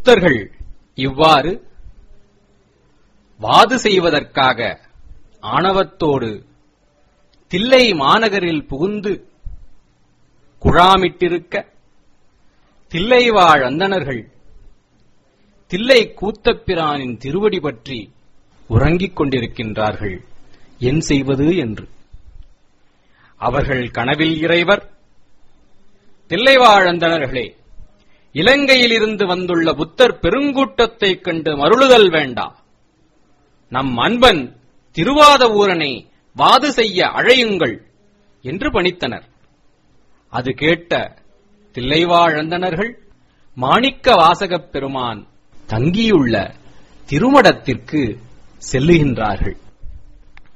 புத்தர்கள் இவ்வாறு வாது செய்வதற்காக ஆணவத்தோடு தில்லை மாநகரில் புகுந்து குழாமிட்டிருக்க தில்லைவாழ் அந்தணர்கள் தில்லை கூத்தப்பிரானின் திருவடி பற்றி உறங்கிக் கொண்டிருக்கின்றார்கள் என் செய்வது என்று அவர்கள் கனவில் இறைவர் தில்லைவாழந்தனர்களே இலங்கையிலிருந்து வந்துள்ள புத்தர் பெருங்கூட்டத்தைக் கண்டு மருளுதல் வேண்டா நம் அன்பன் திருவாத ஊரனை வாது செய்ய அழையுங்கள் என்று பணித்தனர் அது கேட்ட தில்லைவாழந்தனர்கள் மாணிக்க வாசகப் பெருமான் தங்கியுள்ள திருமடத்திற்கு செல்லுகின்றார்கள்